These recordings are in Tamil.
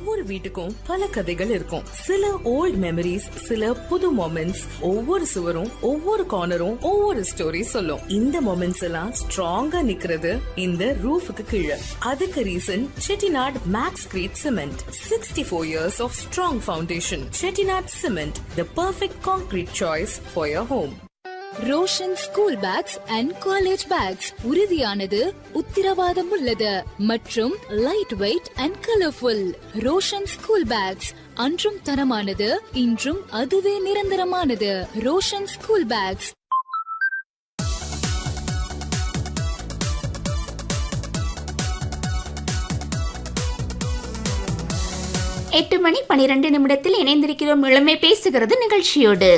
ஒவ்வொரு வீட்டுக்கும் பல கதைகள் இருக்கும் சில ஓல்ட் மெமரிஸ் சில புது மொமெண்ட்ஸ் ஒவ்வொரு சுவரும் ஒவ்வொரு கார்னரும் ஒவ்வொரு ஸ்டோரி சொல்லும் இந்த மொமெண்ட்ஸ் எல்லாம் ஸ்ட்ராங்கா நிக்கிறது இந்த ரூஃபுக்கு கீழே அதுக்கு reason Chettinad max crete cement sixty four years of strong foundation Chettinad cement the perfect concrete choice for your home Roshan school bags and college bags உறுதியானது உத்திரவாதம் உள்ளது மற்றும் light weight and colourful Roshan school bags அன்றும் தரமானது இன்றும் அதுவே நிரந்தரமானது ரோஷன் ஸ்கூல் பேக்ஸ் எட்டு மணி பனிரெண்டு நிமிடத்தில் இணைந்திருக்கிறோம் இளமை பேசுகிறது நிகழ்ச்சியோடு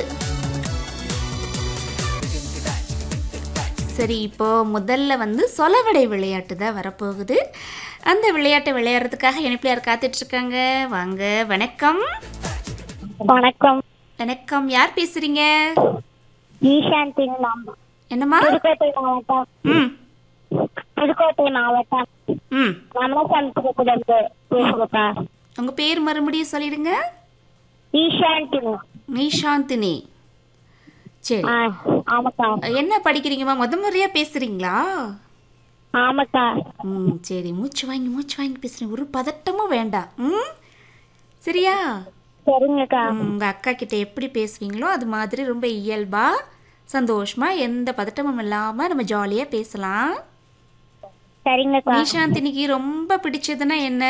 சரி இப்போ முதல்ல வந்து சொலவடை விளையாட்டு தான் வரப்போகுது அந்த விளையாட்டை விளையாடுறதுக்காக இணைப்பில் யார் காத்துட்டு இருக்காங்க வாங்க வணக்கம் வணக்கம் வணக்கம் யார் பேசுறீங்க ஈஷாந்தி நாம் என்னம்மா புதுக்கோட்டை மாவட்டம் ம் புதுக்கோட்டை மாவட்டம் ம் ரமணசந்திரபுரத்து பேசுறப்பா உங்க பேர் மறுபடியும் சொல்லிடுங்க ஈஷாந்தி நிஷாந்தினி சரி ஆ ஆமாக்கா என்ன படிக்கிறீங்கம்மா முத முறையா பேசுறீங்களா ஆமாக்கா ம் சரி மூச்சு வாங்கி மூச்சு வாங்கி பேசுறேன் ஒரு பதட்டமும் வேண்டாம் ம் சரியா சரிங்கக்கா ம், உங்க அக்கா கிட்ட எப்படி பேசுவீங்களோ அது மாதிரி ரொம்ப இயல்பா சந்தோஷமா எந்த பதட்டமும் இல்லாம நம்ம ஜாலியா பேசலாம் சரிங்கக்கா நிஷாந்தினிக்கு ரொம்ப பிடிச்சதுன்னா என்ன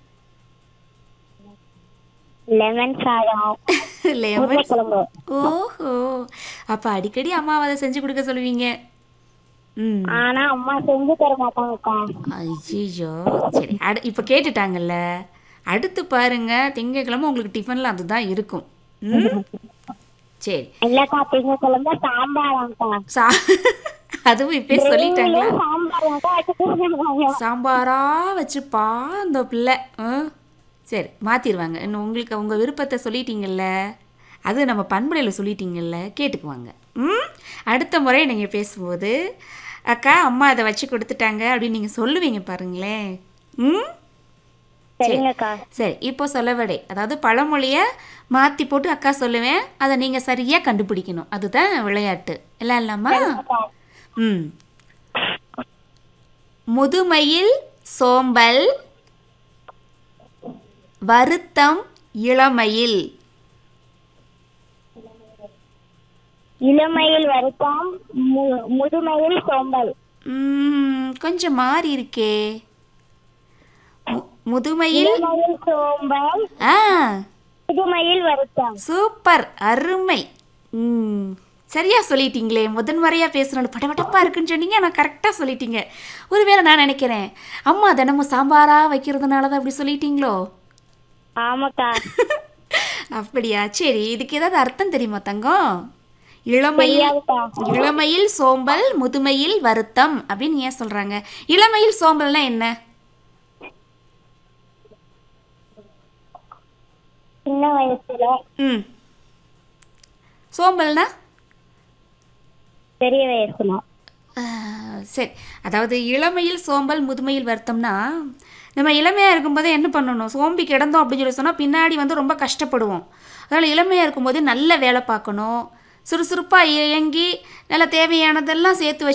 லெமன் சாதம் லெமன் உருளைக்கிழங்கு ஓஹோ அப்ப அடிக்கடி அம்மாவை அதை செஞ்சு கொடுக்க சொல்லுவீங்க ம் ஆனா அம்மா செஞ்சு தர மாட்டாங்கக்கா ஐயோ சரி அடு இப்போ கேட்டுட்டாங்கல்ல அடுத்து பாருங்க திங்கக்கிழமை உங்களுக்கு டிஃபனில் அதுதான் இருக்கும் ம் சரி இல்லக்கா திங்கக்கிழமை சாம்பாராங்கக்கா சா அதுவும் இப்போ சொல்லிட்டாங்களா சாம்பாராங்கக்கா வச்சு கொடுத்துருக்காங்க சாம்பாரா வச்சுப்பா அந்த பிள்ளை ஆ சரி மாற்றிடுவாங்க இன்னும் உங்களுக்கு உங்கள் விருப்பத்தை சொல்லிட்டீங்கல்ல அது நம்ம பண்புடையில் சொல்லிட்டீங்கல்ல கேட்டுக்குவாங்க ம் அடுத்த முறை நீங்கள் பேசும்போது அக்கா அம்மா அதை வச்சு கொடுத்துட்டாங்க அப்படின்னு நீங்கள் சொல்லுவீங்க பாருங்களேன் ம் சரிங்கக்கா சரி இப்போ சொல்லவடை அதாவது பழமொழியை மாற்றி போட்டு அக்கா சொல்லுவேன் அதை நீங்கள் சரியாக கண்டுபிடிக்கணும் அதுதான் விளையாட்டு எல்லாம் இல்லாமா ம் முதுமையில் சோம்பல் வருத்தம் இளமையில் இளமையில் வருத்தம் மு- முதுமையில் சோம்பல் ம், கொஞ்சம் மாறி இருக்கே மு- முதுமையில் இளமையில் சோம்பல் ஆ முதுமையில் வருத்தம் சூப்பர் அருமை ம் சரியா சொல்லிட்டீங்களே முதன்முறையாக பேசுகிறோம் படபடப்பா இருக்குன்னு சொன்னீங்க ஆனால் கரெக்டாக சொல்லிட்டீங்க ஒருவேளை நான் நினைக்கிறேன் அம்மா தினமும் சாம்பாரா வைக்கிறதுனால தான் அப்படி சொல்லிட்டீங்களோ ஆமாக்கா அப்படியா சரி இதுக்கு ஏதாவது அர்த்தம் தெரியுமா தங்கம் இளமையில் தெரியாதுக்கா இளமையில் சோம்பல் முதுமையில் வருத்தம் அப்படின்னு ஏன் சொல்றாங்க இளமையில் சோம்பல்னா என்ன சின்ன வயசுல ம் சோம்பல்னா பெரிய வயசுல ஆஹ், சரி அதாவது இளமையில் சோம்பல் முதுமையில் வருத்தம்னா நம்ம இளமையாக இருக்கும்போது என்ன பண்ணணும் சோம்பி கிடந்தோம் அப்படின்னு சொல்லி சொன்னால் பின்னாடி வந்து ரொம்ப கஷ்டப்படுவோம் அதனால் இளமையாக இருக்கும்போது நல்ல வேலை பார்க்கணும் சுறுசுறுப்பாக இயங்கி நல்ல தேவையானதெல்லாம் சேர்த்து வச்சு